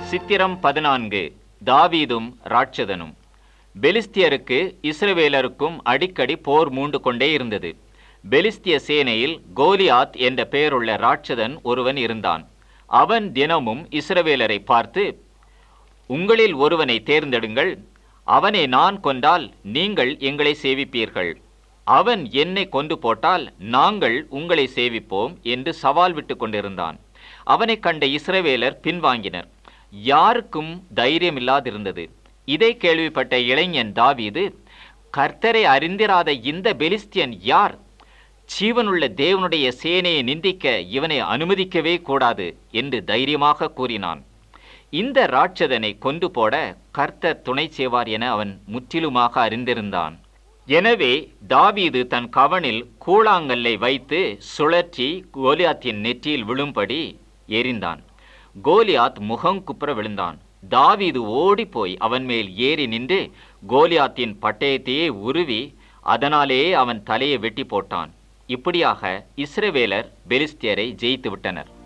சித்திரம் பதினான்கு தாவீதும் ராட்சதனும் பெலிஸ்தியருக்கு இஸ்ரவேலருக்கும் அடிக்கடி போர் மூண்டு கொண்டே இருந்தது பெலிஸ்திய சேனையில் கோலியாத் என்ற பெயருள்ள ராட்சதன் ஒருவன் இருந்தான் அவன் தினமும் இஸ்ரவேலரை பார்த்து உங்களில் ஒருவனை தேர்ந்தெடுங்கள் அவனை நான் கொண்டால் நீங்கள் எங்களை சேவிப்பீர்கள் அவன் என்னை கொண்டு போட்டால் நாங்கள் உங்களை சேவிப்போம் என்று சவால் விட்டு கொண்டிருந்தான் அவனை கண்ட இஸ்ரவேலர் பின்வாங்கினர் யாருக்கும் தைரியமில்லாதிருந்தது இதை கேள்விப்பட்ட இளைஞன் தாவீது கர்த்தரை அறிந்திராத இந்த பெலிஸ்தியன் யார் ஜீவனுள்ள தேவனுடைய சேனையை நிந்திக்க இவனை அனுமதிக்கவே கூடாது என்று தைரியமாக கூறினான் இந்த ராட்சதனை கொண்டு போட கர்த்தர் துணை செய்வார் என அவன் முற்றிலுமாக அறிந்திருந்தான் எனவே தாவீது தன் கவனில் கூழாங்கல்லை வைத்து சுழற்றி கோலியாத்தின் நெற்றியில் விழும்படி எரிந்தான் கோலியாத் முகம் குப்புற விழுந்தான் தாவீது ஓடிப்போய் அவன் மேல் ஏறி நின்று கோலியாத்தின் பட்டயத்தையே உருவி அதனாலேயே அவன் தலையை வெட்டி போட்டான் இப்படியாக இஸ்ரவேலர் பெலிஸ்தியரை ஜெயித்து விட்டனர்